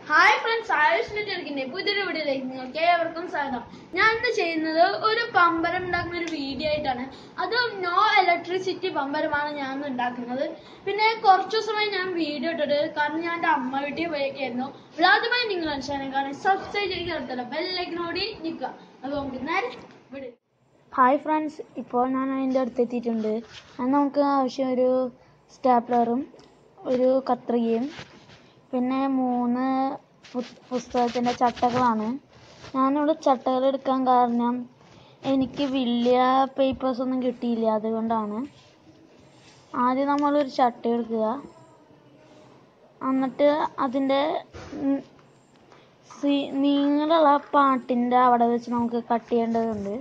Hi friends Ayush നെറ്റ്വർക്കിന്റെ പുതിയൊരു വീഡിയോയിലേക്ക് നിങ്ങൾക്ക് ഏവർക്കും സ്വാഗതം ഞാൻ ഇന്ന് ചെയ്യുന്നത് ഒരു പമ്പരം ഉണ്ടാക്കുന്ന ഒരു വീഡിയോ ആയിട്ടാണ് അത് നോ ഇലക്ട്രിസിറ്റി പമ്പരമാണ് ഞാൻ ഇന്ന് ഉണ്ടാക്കുന്നത് പിന്നെ കുറച്ചു ദിവസമായി ഞാൻ വീഡിയോ ഇട്ടിട്ട് കാരണം ഞാൻ എൻ്റെ അമ്മ വീട്ടിൽ പോയേക്കായിരുന്നു ആദ്യമായി നിങ്ങൾ അനുസരിക്കാൻ സബ്സ്ക്രൈബ് ചെയ്ത് എടുത്തല്ലോ ബെല്ലൈക്കിനോടി നിൽക്കുക അപ്പോൾ നമുക്ക് നേരെ വീഡിയോ ഹായ് ഫ്രണ്ട്സ് ഇപ്പോൾ ഞാൻ അതിൻ്റെ അടുത്ത് എത്തിയിട്ടുണ്ട് അത് നമുക്ക് ആവശ്യം ഒരു സ്റ്റാപ്ലറും ഒരു കത്രികയും പിന്നെ മൂന്ന് പു- പുസ്തകത്തിൻ്റെ ചട്ടകളാണ് ഞാനിവിടെ ചട്ടകൾ എടുക്കാൻ കാരണം എനിക്ക് വലിയ പേപ്പേഴ്സ് ഒന്നും കിട്ടിയില്ല അതുകൊണ്ടാണ് ആദ്യം നമ്മളൊരു ചട്ട എടുക്കുക എന്നിട്ട് അതിൻ്റെ ഉം, സി- നീളമുള്ള പാട്ടിൻ്റെ അവിടെ വെച്ച് നമുക്ക് കട്ട് ചെയ്യേണ്ടതുണ്ട്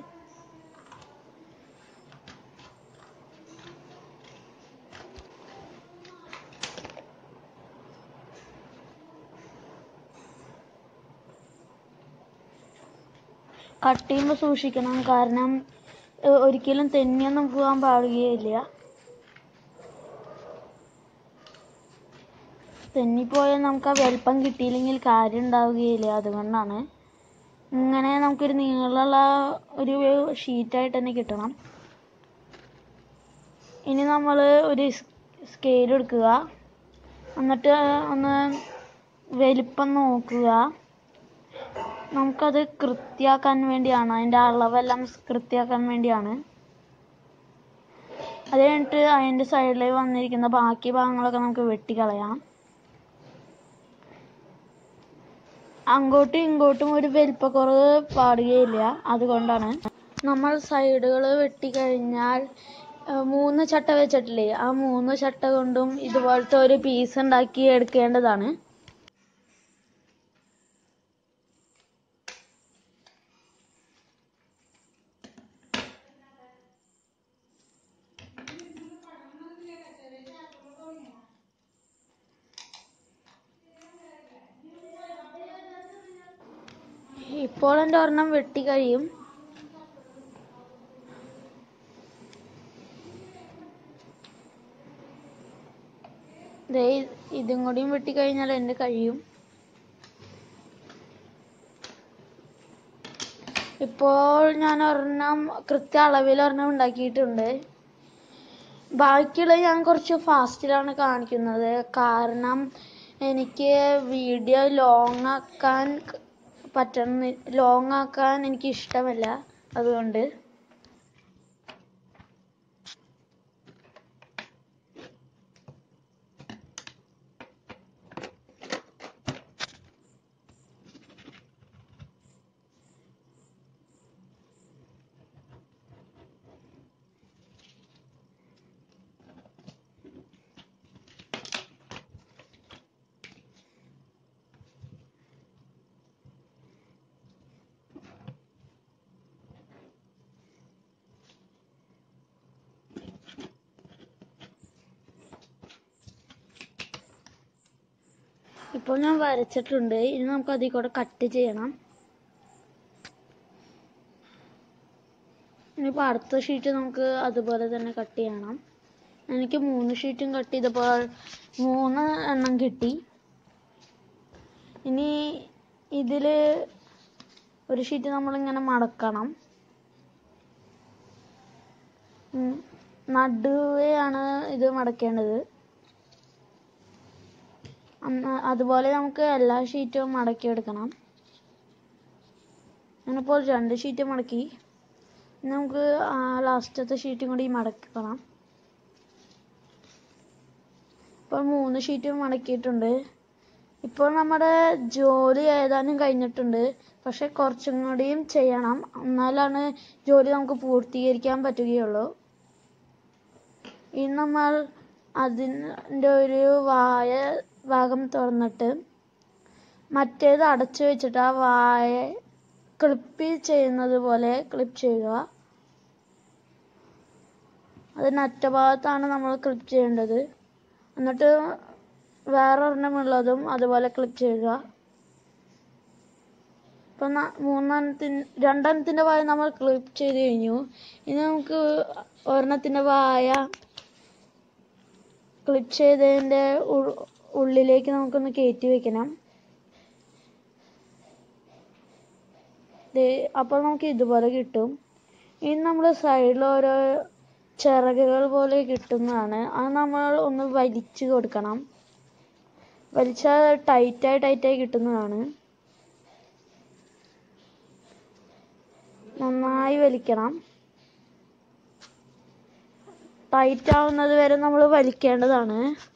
കട്ട് ചെയ്യുമ്പോൾ സൂക്ഷിക്കണം കാരണം ഏഹ്, ഒരിക്കലും തെന്നിയൊന്നും പോകാൻ പാടുകയില്ല തെന്നിപ്പോയാൽ നമുക്ക് ആ വലിപ്പം കിട്ടിയില്ലെങ്കിൽ കാര്യം ഉണ്ടാവുകയില്ല അതുകൊണ്ടാണ് ഇങ്ങനെ നമുക്കൊരു നീളമുള്ള ഒരു ഷീറ്റായിട്ട് തന്നെ കിട്ടണം ഇനി നമ്മൾ ഒരു സ്കെയിൽ എടുക്കുക എന്നിട്ട് ഒന്ന് വലിപ്പം നോക്കുക നമുക്കത് കൃത്യാക്കാൻ വേണ്ടിയാണ് അതിൻ്റെ അളവെല്ലാം കൃത്യാക്കാൻ വേണ്ടിയാണ് അത് കഴിഞ്ഞിട്ട് അതിൻ്റെ സൈഡിൽ വന്നിരിക്കുന്ന ബാക്കി ഭാഗങ്ങളൊക്കെ നമുക്ക് വെട്ടിക്കളയാം അങ്ങോട്ടും ഇങ്ങോട്ടും ഒരു വലിപ്പക്കുറവ് പാടുകയില്ല അതുകൊണ്ടാണ് നമ്മൾ സൈഡുകൾ വെട്ടിക്കഴിഞ്ഞാൽ ഏഹ്, മൂന്ന് ചട്ട വെച്ചിട്ടില്ലേ ആ മൂന്ന് ചട്ട കൊണ്ടും ഇതുപോലത്തെ ഒരു പീസ് ഉണ്ടാക്കി എടുക്കേണ്ടതാണ് ഇപ്പോൾ എൻ്റെ ഒരെണ്ണം വെട്ടി കഴിയും ദേ ഇതും കൂടിയും വെട്ടി കഴിഞ്ഞാൽ എൻ്റെ കഴിയും ഇപ്പോൾ ഞാൻ ഒരെണ്ണം കൃത്യ അളവിൽ ഒരെണ്ണം ഉണ്ടാക്കിയിട്ടുണ്ട് ബാക്കിയുള്ളത് ഞാൻ കുറച്ച് ഫാസ്റ്റിലാണ് കാണിക്കുന്നത് കാരണം എനിക്ക് വീഡിയോ ലോങ് ആക്കാൻ പറ്റുന്ന ലോങ് ആക്കാൻ എനിക്ക് ഇഷ്ടമല്ല അതുകൊണ്ട് ഇപ്പോൾ ഞാൻ വരച്ചിട്ടുണ്ട് ഇനി നമുക്ക് അതിൽ കൂടെ കട്ട് ചെയ്യണം ഇനിയിപ്പോൾ അടുത്ത ഷീറ്റ് നമുക്ക് അതുപോലെ തന്നെ കട്ട് ചെയ്യണം എനിക്ക് മൂന്ന് ഷീറ്റും കട്ട് ചെയ്തപ്പോൾ മൂന്ന് എണ്ണം കിട്ടി ഇനി ഇതിൽ ഒരു ഷീറ്റ് നമ്മളിങ്ങനെ മടക്കണം ഉം. നടുവെയാണ് ഇത് മടക്കേണ്ടത് അന്ന് അതുപോലെ നമുക്ക് എല്ലാ ഷീറ്റും മടക്കി എടുക്കണം ഞാനിപ്പോൾ രണ്ട് ഷീറ്റ് മടക്കി ഇനി നമുക്ക് ആ ലാസ്റ്റത്തെ ഷീറ്റും കൂടി മടക്കണം ഇപ്പോൾ മൂന്ന് ഷീറ്റും മടക്കിയിട്ടുണ്ട് ഇപ്പോൾ നമ്മുടെ ജോലി ഏതാനും കഴിഞ്ഞിട്ടുണ്ട് പക്ഷെ കുറച്ചും കൂടിയും ചെയ്യണം എന്നാലാണ് ജോലി നമുക്ക് പൂർത്തീകരിക്കാൻ പറ്റുകയുള്ളൂ ഇനി നമ്മൾ അതിൻ്റെ ഒരു വായ ഭാഗം തുറന്നിട്ട് മറ്റേത് അടച്ചു വെച്ചിട്ട് ആ വായ ക്ലിപ്പ് ചെയ്യുന്നത് പോലെ ക്ലിപ്പ് ചെയ്യുക അതിന് അറ്റഭാഗത്താണ് നമ്മൾ ക്ലിപ്പ് ചെയ്യേണ്ടത് എന്നിട്ട് വേറൊരെണ്ണമുള്ളതും അതുപോലെ ക്ലിപ്പ് ചെയ്യുക ഇപ്പൊ ന- മൂന്നെണ്ണത്തിന് രണ്ടെണ്ണത്തിന്റെ വായ നമ്മൾ ക്ലിപ്പ് ചെയ്ത് കഴിഞ്ഞു ഇനി നമുക്ക് ഒരെണ്ണത്തിന്റെ വായ ക്ലിപ്പ് ചെയ്തതിന്റെ ഉ- ഉള്ളിലേക്ക് നമുക്കൊന്ന് കയറ്റി വെക്കണം ദേ അപ്പോൾ നമുക്ക് ഇതുപോലെ കിട്ടും ഇനി നമ്മൾ സൈഡിൽ ഓരോ ചിറകുകൾ പോലെ കിട്ടുന്നതാണ് അത് നമ്മൾ ഒന്ന് വലിച്ചു കൊടുക്കണം വലിച്ചാൽ ടൈറ്റായി ടൈറ്റായി കിട്ടുന്നതാണ് നന്നായി വലിക്കണം ടൈറ്റ് ആവുന്നത് വരെ നമ്മൾ വലിക്കേണ്ടതാണ്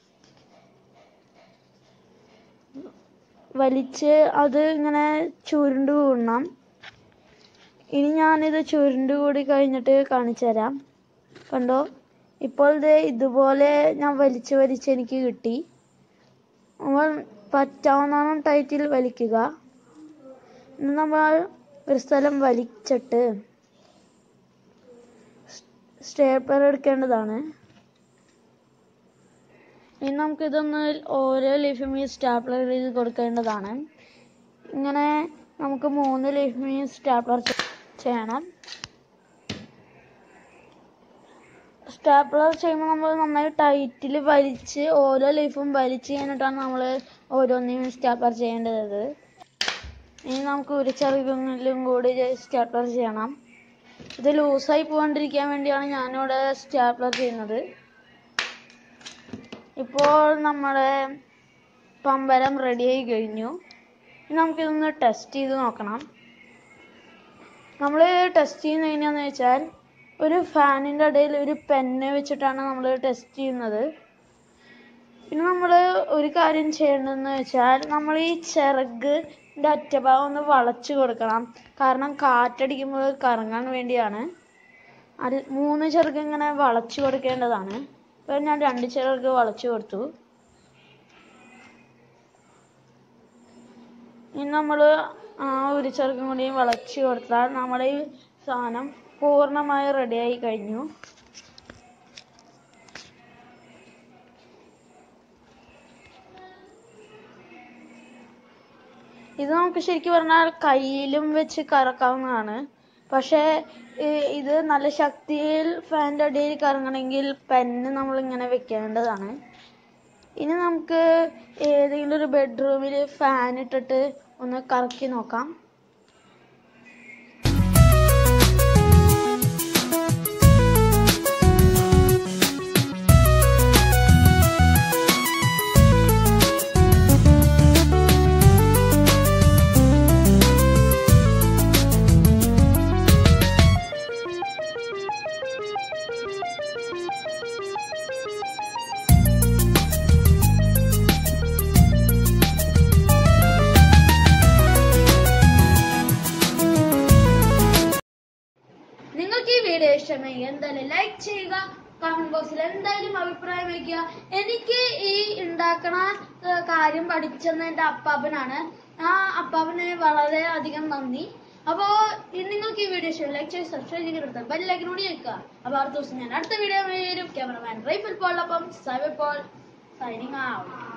വലിച്ച് അത് ഇങ്ങനെ ചുരുണ്ട് കൂടണം ഇനി ഞാനിത് ചുരുണ്ട് കൂടി കഴിഞ്ഞിട്ട് കാണിച്ചു തരാം കണ്ടോ ഇപ്പോൾ ദേ ഇതുപോലെ ഞാൻ വലിച്ച് വലിച്ച് എനിക്ക് കിട്ടി നമ്മൾ പറ്റാവുന്നോണം ടൈറ്റിൽ വലിക്കുക ഇനി നമ്മൾ ഒരു സ്ഥലം വലിച്ചിട്ട് സ്റ്റേപ്പർ എടുക്കേണ്ടതാണ് ഇനി നമുക്കിതൊന്ന് ഓരോ ലീഫും ഈ സ്റ്റാപ്ലർ ചെയ്ത് കൊടുക്കേണ്ടതാണ് ഇങ്ങനെ നമുക്ക് മൂന്ന് ലീഫും ഈ സ്റ്റാപ്ലർ ചെയ്യണം സ്റ്റാപ്ലർ ചെയ്യുമ്പോൾ നമ്മൾ നന്നായി ടൈറ്റിൽ വലിച്ച് ഓരോ ലീഫും വലിച്ച് കഴിഞ്ഞിട്ടാണ് നമ്മൾ ഓരോന്നിനും സ്റ്റാപ്ലർ ചെയ്യേണ്ടത് ഇനി നമുക്ക് ഒരു ചെറുകിലും കൂടി സ്റ്റാപ്ലർ ചെയ്യണം ഇത് ലൂസായി പോകാണ്ടിരിക്കാൻ വേണ്ടിയാണ് ഞാനിവിടെ സ്റ്റാപ്ലർ ചെയ്യുന്നത് ഇപ്പോൾ നമ്മുടെ പമ്പരം റെഡിയായി കഴിഞ്ഞു ഇനി നമുക്കിതൊന്ന് ടെസ്റ്റ് ചെയ്ത് നോക്കണം നമ്മൾ ടെസ്റ്റ് ചെയ്യുന്നത് എങ്ങനെയാന്ന് വെച്ചാൽ ഒരു ഫാനിൻ്റെ ഇടയിൽ ഒരു പെന്ന് വെച്ചിട്ടാണ് നമ്മൾ ടെസ്റ്റ് ചെയ്യുന്നത് പിന്നെ നമ്മൾ ഒരു കാര്യം ചെയ്യേണ്ടതെന്ന് വെച്ചാൽ നമ്മൾ ഈ ചിറകിൻ്റെ അറ്റഭാഗം ഒന്ന് വളച്ചു കൊടുക്കണം കാരണം കാറ്റടിക്കുമ്പോൾ കറങ്ങാൻ വേണ്ടിയാണ് അത് മൂന്ന് ചിറക് ഇങ്ങനെ വളച്ചു കൊടുക്കേണ്ടതാണ് ഇപ്പം ഞാൻ രണ്ട് ചിറക് വളച്ചു കൊടുത്തു ഇനി നമ്മൾ ആ ഒരു ചിറകും കൂടി വളച്ചു കൊടുത്താൽ നമ്മുടെ ഈ സാധനം പൂർണ്ണമായി റെഡിയായി കഴിഞ്ഞു ഇത് നമുക്ക് ശരിക്കും പറഞ്ഞാൽ കയ്യിലും വെച്ച് കറക്കാവുന്നതാണ് പക്ഷേ ഈ- ഇത് നല്ല ശക്തിയിൽ ഫാനിൻ്റെ അടിയിൽ കറങ്ങണമെങ്കിൽ പെന്ന് നമ്മൾ ഇങ്ങനെ വെക്കേണ്ടതാണ് ഇനി നമുക്ക് ഏതെങ്കിലും ഒരു ബെഡ്റൂമിൽ ഫാൻ ഇട്ടിട്ട് ഒന്ന് കറക്കി നോക്കാം നിങ്ങൾക്ക് ഈ വീഡിയോ ഇഷ്ടമെങ്കിൽ എന്തായാലും ലൈക്ക് ചെയ്യുക കമന്റ് ബോക്സിൽ എന്തായാലും അഭിപ്രായം വയ്ക്കുക എനിക്ക് ഈ ഉണ്ടാക്കണ ഏഹ്, കാര്യം പഠിച്ചെന്ന എന്റെ അപ്പാപ്പനാണ് ആ അപ്പാപ്പന് വളരെ അധികം നന്ദി അപ്പോ ഇ- നിങ്ങൾക്ക് ഈ വീഡിയോ ഇഷ്ടം ലൈക്ക് ചെയ്ത് സബ്സ്ക്രൈബ് ചെയ്ത് ബെല്ലൈക്കനോട് ചോദിക്കുക അപ്പൊ അടുത്ത ദിവസം ഞാൻ അടുത്ത വീഡിയോ വരും ക്യാമറമാൻ റൈഫിൾ പോൾ അപ്പം സൈബർ പോൾ സൈനിങ് ഔട്ട്